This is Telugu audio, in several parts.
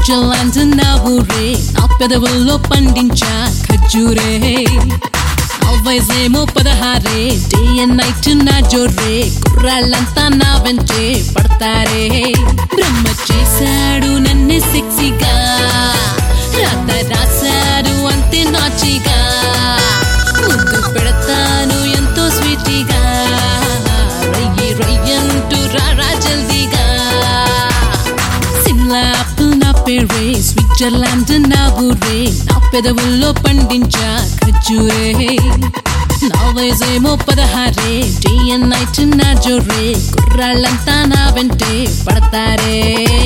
స్విట్జర్లాండ్ నా ఊరే నా పెదవుల్లో పండించా ఖర్జూరే నా వయసేమో పదహారే డే అండ్ నైట్ నా జోరే కుర్రాళ్ళంతా నా వెంటే పడతారే బ్రహ్మ చేశాడు నన్నే సెక్సీగా రాత రాశాడు అంతే నాచిగా ముద్దు పెడతాను ఎంతో స్వీటీగా రయ్యి రయ్యంటూ రారా జల్దీగా సిమ్లా ఆపిల్ నా పేరే స్విట్జర్లాండ్ నా ఊరే నా పెదవుల్లో పండించా ఖర్జూరే నా వయసేమో పదహారే డే అండ్ నైట్ నా జోరే కుర్రాళ్ళంతా నా వెంటే పడతారే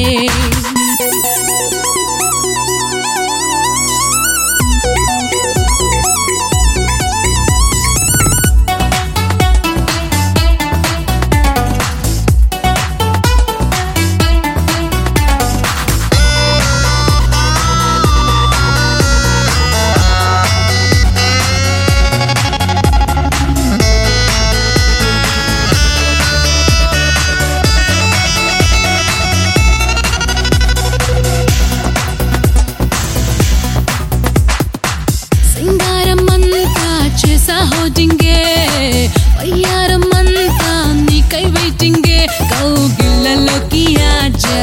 సింగారం అంతా చేసా హోటింగే వయ్యారం అంతా నీకై వెయిటింగే కౌగిళ్ళలోకి ఆజా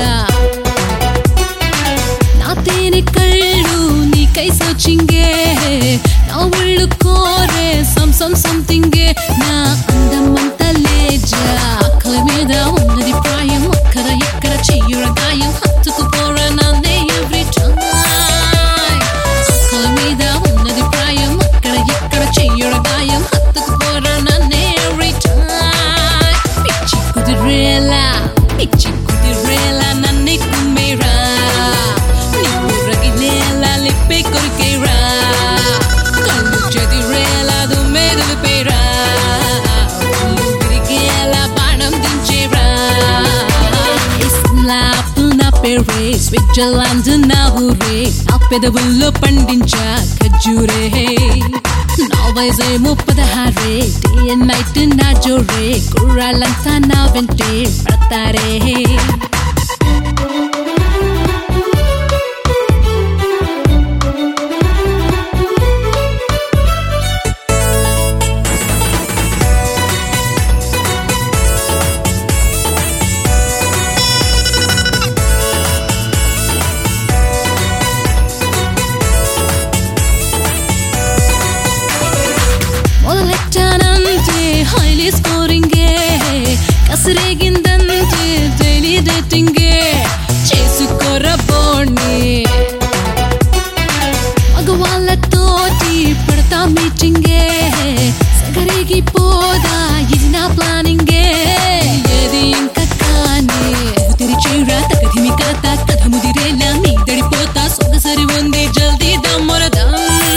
నా తేనె కళ్ళు నీకై సోచింగే నా ఒళ్ళు కోరే సమ్ సమ్ సంథింగే నా అందం అంతా లేజా ఆకలి మీద ఉన్నది ప్రాయం అక్కడ ఇక్కడ చెయ్యుర గాయం హత్తుకుపోరా నన్నే ఎవ్రీ టైం ఆకలి మీద ఉన్నది ప్రాయం అక్కడ ఇక్కడ చెయ్యుర గాయం హత్తుకుపోరా నన్నే ఎవ్రీ టైం పిచ్చి కుదిరేలా పిచ్చి కుదిరేలా నన్నే కుమ్మేరా నీకు రగిలేలా లిప్పే కొరికేరా కళ్ళు చెదిరేలా దుమ్మే దులిపేరా ఒళ్ళు విరిగేలా బాణం దించేరా ఇస్లాపుల్ నా పేరే స్విట్జర్లాండ్ నా ఊరే నా పెదవుల్లో పండించా ఖర్జూరే నా వయసేమో పదహారే డే అండ్ నైట్ నా జోరే కుర్రాళ్ళంతా నా వెంటే పడతారే మొదలెట్టానంటే హైలీ స్కోరింగే కసిరేగిందంటే డైలీ డేటింగే చేసుకోర బోర్ని మగవాళ్ళతోటి పెడతా మీటింగే సగరిగి పోదా ఇది నా ప్లానింగే ఏది ఇంకా కానీ తెరిచేరా తగదిమి కథ కథ ముదిరేలా మీదడిపోతా సొగసరి ఉంది జల్దీ దమ్మరదం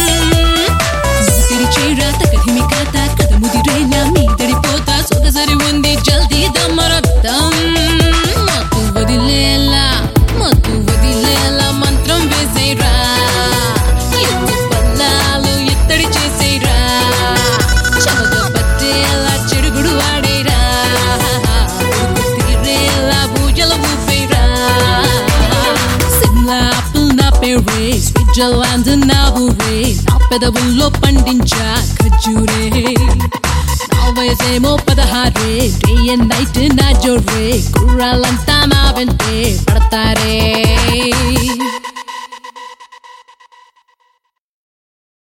తెరిచేరా తగదిమి కథ కథ ముదిరేలా మీదడిపోతా సొగసరి ఉంది జల్దీ దమ్మరదం మత్తు వదిలేలా మత్తు వదిలేలా మంత్రం వేసేరా ఎత్తు పల్లాలు ఎత్తడి చేసేరా చవక పట్టేలా చెడుగుడు వాడేరా ఉరుకు తీరేలా పూజలు ఊపేరా సిమ్లా ఆపిల్ నా పేరే స్విట్జర్లాండ్ నా ఊరే నా పెదవుల్లో పండించా ఖర్జూరే నా వయసేమో పదహారే డే అండ్ నైట్ నా జోరే కుర్రాళ్ళంతా నా వెంటే పడతారే